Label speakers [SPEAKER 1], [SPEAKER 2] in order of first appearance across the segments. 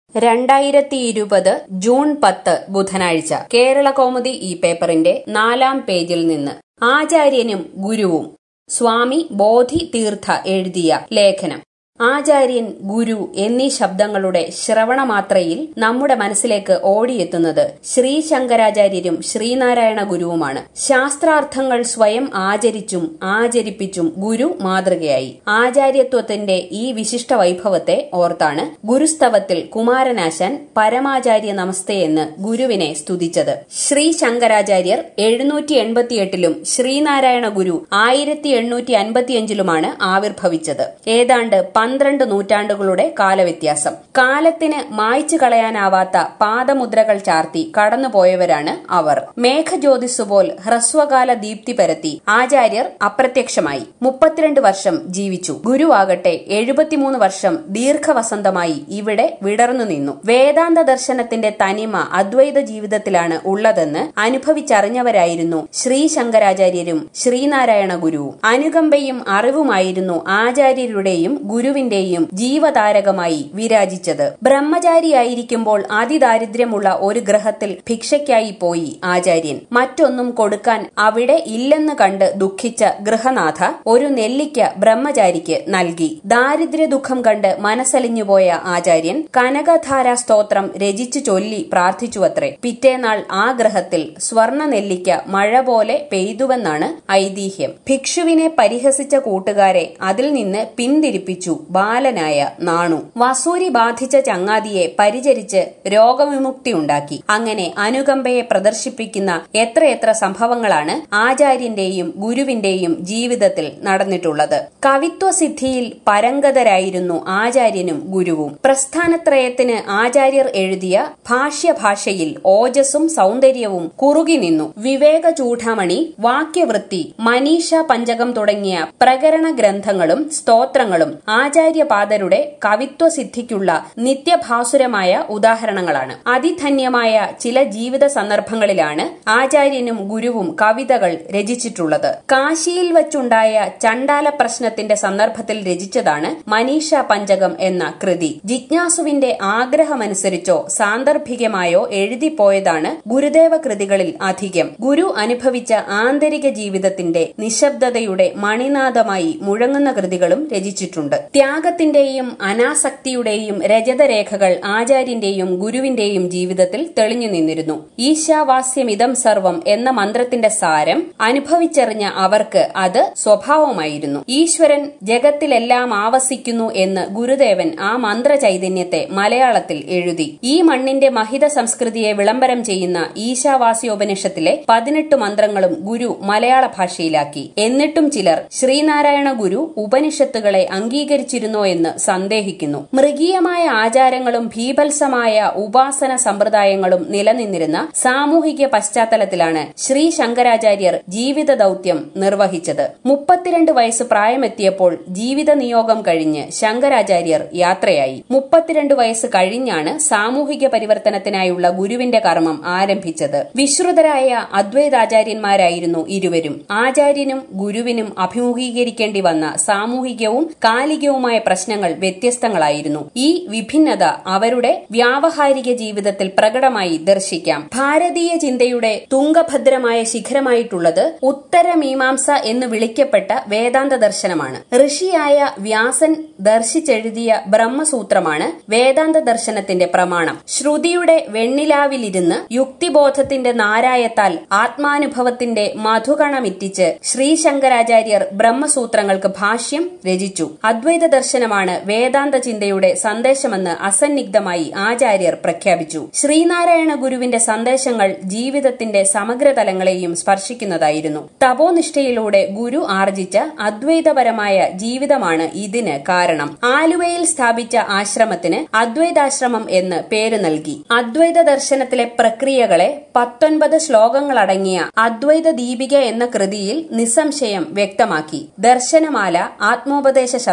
[SPEAKER 1] രണ്ടായിരത്തി ഇരുപത് ജൂൺ പത്ത് ബുധനാഴ്ച കേരള കൗമുദി ഈ പേപ്പറിന്റെ നാലാം പേജിൽ നിന്ന് ആചാര്യനും ഗുരുവും സ്വാമി ബോധി തീർത്ഥ എഴുതിയ ലേഖനം ആചാര്യൻ ഗുരു എന്നീ ശബ്ദങ്ങളുടെ ശ്രവണമാത്രയിൽ നമ്മുടെ മനസ്സിലേക്ക് ഓടിയെത്തുന്നത് ശ്രീ ശങ്കരാചാര്യരും ശ്രീനാരായണ ഗുരുവുമാണ് ശാസ്ത്രാർത്ഥങ്ങൾ സ്വയം ആചരിച്ചും ആചരിപ്പിച്ചും ഗുരു മാതൃകയായി ആചാര്യത്വത്തിന്റെ ഈ വിശിഷ്ട വൈഭവത്തെ ഓർത്താണ് ഗുരുസ്തവത്തിൽ കുമാരനാശാൻ പരമാചാര്യ നമസ്തേ എന്ന് ഗുരുവിനെ സ്തുതിച്ചത് ശ്രീ ശങ്കരാചാര്യർ എഴുന്നൂറ്റി എൺപത്തിയെട്ടിലും ശ്രീനാരായണ ഗുരു ആയിരത്തി എണ്ണൂറ്റി അൻപത്തിയഞ്ചിലുമാണ് ആവിർഭവിച്ചത് ഏതാണ്ട് പന്ത്രണ്ട് നൂറ്റാണ്ടുകളുടെ കാലവ്യത്യാസം കാലത്തിന് മായ്ച്ചു കളയാനാവാത്ത പാദമുദ്രകൾ ചാർത്തി കടന്നുപോയവരാണ് അവർ മേഘജ്യോതിസുപോൽ ഹ്രസ്വകാല ദീപ്തി പരത്തി ആചാര്യർ അപ്രത്യക്ഷമായി മുപ്പത്തിരണ്ട് വർഷം ജീവിച്ചു ഗുരുവാകട്ടെ എഴുപത്തിമൂന്ന് വർഷം ദീർഘവസന്തമായി ഇവിടെ വിടർന്നു നിന്നു വേദാന്ത ദർശനത്തിന്റെ തനിമ അദ്വൈത ജീവിതത്തിലാണ് ഉള്ളതെന്ന് അനുഭവിച്ചറിഞ്ഞവരായിരുന്നു ശ്രീ ശങ്കരാചാര്യരും ശ്രീനാരായണ ഗുരുവും അനുകമ്പയും അറിവുമായിരുന്നു ആചാര്യരുടെയും ഗുരുവിന്റെയും ജീവതാരകമായി വിരാജിച്ചത് ബ്രഹ്മചാരിയായിരിക്കുമ്പോൾ അതിദാരിദ്ര്യമുള്ള ഒരു ഗ്രഹത്തിൽ ഭിക്ഷയ്ക്കായി പോയി ആചാര്യൻ മറ്റൊന്നും കൊടുക്കാൻ അവിടെ ഇല്ലെന്ന് കണ്ട് ദുഃഖിച്ച ഗൃഹനാഥ ഒരു നെല്ലിക്ക ബ്രഹ്മചാരിക്ക് നൽകി ദാരിദ്ര്യ ദുഃഖം കണ്ട് മനസ്സലിഞ്ഞുപോയ ആചാര്യൻ കനകധാര സ്തോത്രം രചിച്ചു ചൊല്ലി പ്രാർത്ഥിച്ചുവത്രേ പിറ്റേനാൾ ആ ഗ്രഹത്തിൽ സ്വർണ നെല്ലിക്ക മഴ പോലെ പെയ്തുവെന്നാണ് ഐതിഹ്യം ഭിക്ഷുവിനെ പരിഹസിച്ച കൂട്ടുകാരെ അതിൽ നിന്ന് പിന്തിരിപ്പിച്ചു ബാലനായ നാണു വസൂരി ബാധിച്ച ചങ്ങാതിയെ പരിചരിച്ച് രോഗവിമുക്തിയുണ്ടാക്കി അങ്ങനെ അനുകമ്പയെ പ്രദർശിപ്പിക്കുന്ന എത്രയെത്ര സംഭവങ്ങളാണ് ആചാര്യന്റെയും ഗുരുവിന്റെയും ജീവിതത്തിൽ നടന്നിട്ടുള്ളത് കവിത്വസിദ്ധിയിൽ പരംഗതരായിരുന്നു ആചാര്യനും ഗുരുവും പ്രസ്ഥാനത്രയത്തിന് ആചാര്യർ എഴുതിയ ഭാഷ്യഭാഷയിൽ ഓജസ്സും സൗന്ദര്യവും കുറുകി നിന്നു വിവേക ചൂഢാമണി വാക്യവൃത്തി മനീഷ പഞ്ചകം തുടങ്ങിയ പ്രകരണ ഗ്രന്ഥങ്ങളും സ്തോത്രങ്ങളും ആചാര്യപാദരുടെ കവിത്വസിദ്ധിക്കുള്ള നിത്യഭാസുരമായ ഉദാഹരണങ്ങളാണ് അതിധന്യമായ ചില ജീവിത സന്ദർഭങ്ങളിലാണ് ആചാര്യനും ഗുരുവും കവിതകൾ രചിച്ചിട്ടുള്ളത് കാശിയിൽ വച്ചുണ്ടായ ചണ്ടാല പ്രശ്നത്തിന്റെ സന്ദർഭത്തിൽ രചിച്ചതാണ് മനീഷ പഞ്ചകം എന്ന കൃതി ജിജ്ഞാസുവിന്റെ ആഗ്രഹമനുസരിച്ചോ സാന്ദർഭികമായോ എഴുതിപ്പോയതാണ് ഗുരുദേവ കൃതികളിൽ അധികം ഗുരു അനുഭവിച്ച ആന്തരിക ജീവിതത്തിന്റെ നിശബ്ദതയുടെ മണിനാദമായി മുഴങ്ങുന്ന കൃതികളും രചിച്ചിട്ടുണ്ട് ത്യാഗത്തിന്റെയും അനാസക്തിയുടെയും രജതരേഖകൾ ആചാര്യന്റെയും ഗുരുവിന്റെയും ജീവിതത്തിൽ തെളിഞ്ഞു നിന്നിരുന്നു ഈശാവാസ്യമിതം സർവം എന്ന മന്ത്രത്തിന്റെ സാരം അനുഭവിച്ചറിഞ്ഞ അവർക്ക് അത് സ്വഭാവമായിരുന്നു ഈശ്വരൻ ജഗത്തിലെല്ലാം ആവസിക്കുന്നു എന്ന് ഗുരുദേവൻ ആ മന്ത്രചൈതന്യത്തെ മലയാളത്തിൽ എഴുതി ഈ മണ്ണിന്റെ മഹിത സംസ്കൃതിയെ വിളംബരം ചെയ്യുന്ന ഈശാവാസ്യോപനിഷത്തിലെ പതിനെട്ട് മന്ത്രങ്ങളും ഗുരു മലയാള ഭാഷയിലാക്കി എന്നിട്ടും ചിലർ ശ്രീനാരായണ ഗുരു ഉപനിഷത്തുകളെ അംഗീകരിച്ചിരുന്നോ എന്ന് സന്ദേഹിക്കുന്നു മൃഗീയമായ ആചാരങ്ങളും ഭീഭത്സമായ ഉപാസന സമ്പ്രദായങ്ങളും നിലനിന്നിരുന്ന സാമൂഹിക പശ്ചാത്തലത്തിലാണ് ശ്രീ ശങ്കരാചാര്യർ ജീവിത ദൌത്യം നിർവഹിച്ചത് മുപ്പത്തിരണ്ട് വയസ്സ് പ്രായമെത്തിയപ്പോൾ ജീവിത നിയോഗം കഴിഞ്ഞ് ശങ്കരാചാര്യർ യാത്രയായി മുപ്പത്തിരണ്ട് വയസ്സ് കഴിഞ്ഞാണ് സാമൂഹിക പരിവർത്തനത്തിനായുള്ള ഗുരുവിന്റെ കർമ്മം ആരംഭിച്ചത് വിശ്രുതരായ അദ്വൈതാചാര്യന്മാരായിരുന്നു ഇരുവരും ആചാര്യനും ഗുരുവിനും അഭിമുഖീകരിക്കേണ്ടി വന്ന സാമൂഹികവും കാലികവുമായ പ്രശ്നങ്ങൾ വ്യത്യസ്തങ്ങളായിരുന്നു ഈ വിഭിന്നത അവരുടെ വ്യാവഹാരിക ജീവിതത്തിൽ പ്രകടമായി ദർശിക്കാം ഭാരതീയ ചിന്തയുടെ തുംഗഭദ്രമായ ശിഖരമായിട്ടുള്ളത് ഉത്തരമീമാംസ എന്ന് വിളിക്കപ്പെട്ട വേദാന്ത ദർശനമാണ് ഋഷിയായ വ്യാസൻ ദർശിച്ചെഴുതിയ ബ്രഹ്മസൂത്രമാണ് വേദാന്ത ദർശനത്തിന്റെ പ്രമാണം ശ്രുതിയുടെ വെണ്ണിലാവിലിരുന്ന് യുക്തിബോധത്തിന്റെ നാരായത്താൽ ആത്മാനുഭവത്തിന്റെ മധുകണമിറ്റിച്ച് ശ്രീശങ്കരാചാര്യർ ബ്രഹ്മസൂത്രങ്ങൾക്ക് ഭാഷ്യം രചിച്ചു അദ്വൈത ദർശനമാണ് വേദാന്ത ചിന്തയുടെ സന്ദേശമെന്ന് അസന്നിഗ്ധമായി ആചാര്യർ പ്രഖ്യാപിച്ചു ശ്രീനാരായണ ഗുരുവിന്റെ സന്ദേശങ്ങൾ ജീവിതത്തിന്റെ സമഗ്രതലങ്ങളെയും സ്പർശിക്കുന്നതായിരുന്നു തപോനിഷ്ഠയിലൂടെ ഗുരു ആർജിച്ച അദ്വൈതപരമായ ജീവിതമാണ് ഇതിന് കാരണം ആലുവയിൽ സ്ഥാപിച്ച ആശ്രമത്തിന് അദ്വൈതാശ്രമം എന്ന് പേര് നൽകി അദ്വൈത ദർശനത്തിലെ പ്രക്രിയകളെ പത്തൊൻപത് ശ്ലോകങ്ങളടങ്ങിയ അദ്വൈത ദീപിക എന്ന കൃതിയിൽ നിസ്സംശയം വ്യക്തമാക്കി ദർശനമാല ആത്മോപദേശ ശതകം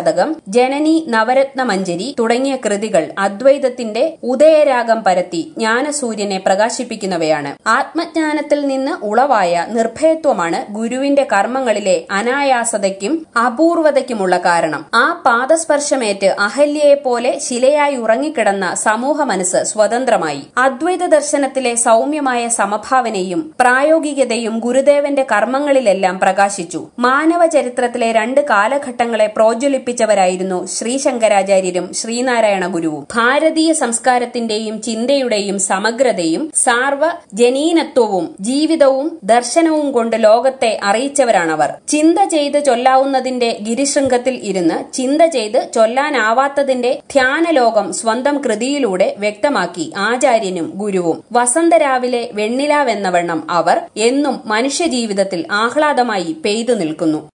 [SPEAKER 1] ജനനി നവരത്ന മഞ്ജരി തുടങ്ങിയ കൃതികൾ അദ്വൈതത്തിന്റെ ഉദയരാഗം പരത്തി ജ്ഞാനസൂര്യനെ പ്രകാശിപ്പിക്കുന്നവയാണ് ആത്മജ്ഞാനത്തിൽ നിന്ന് ഉളവായ നിർഭയത്വമാണ് ഗുരുവിന്റെ കർമ്മങ്ങളിലെ അനായാസതയ്ക്കും അപൂർവതയ്ക്കുമുള്ള കാരണം ആ പാദസ്പർശമേറ്റ് അഹല്യയെ പോലെ ശിലയായി ഉറങ്ങിക്കിടന്ന സമൂഹ മനസ്സ് സ്വതന്ത്രമായി അദ്വൈത ദർശനത്തിലെ സൗമ്യമായ സമഭാവനയും പ്രായോഗികതയും ഗുരുദേവന്റെ കർമ്മങ്ങളിലെല്ലാം പ്രകാശിച്ചു മാനവ ചരിത്രത്തിലെ രണ്ട് കാലഘട്ടങ്ങളെ പ്രോജ്വലിപ്പിച്ചവരായിരുന്നു ശ്രീശങ്കരാചാര്യരും ശ്രീനാരായണ ഗുരുവും ഭാരതീയ സംസ്കാരത്തിന്റെയും ചിന്തയുടെയും സമഗ്രതയും സാർവജനീനത്വവും ജീവിതവും ദർശനവും കൊണ്ട് ലോകത്തെ അറിയിച്ചവരാണവർ ചിന്ത ചെയ്ത് ചൊല്ലാവുന്നതിന്റെ ഗിരിശൃംഗത്തിൽ ഇരുന്ന് ചിന്ത ചെയ്ത് ചൊല്ലാനാവാത്തതിന്റെ ധ്യാനലോകം സ്വന്തം കൃതിയിലൂടെ വ്യക്തമാക്കി ആചാര്യനും ഗുരുവും വസന്തരാവിലെ വെണ്ണിലാവെന്നവണ്ണം അവർ എന്നും മനുഷ്യജീവിതത്തിൽ ആഹ്ലാദമായി പെയ്തു നിൽക്കുന്നു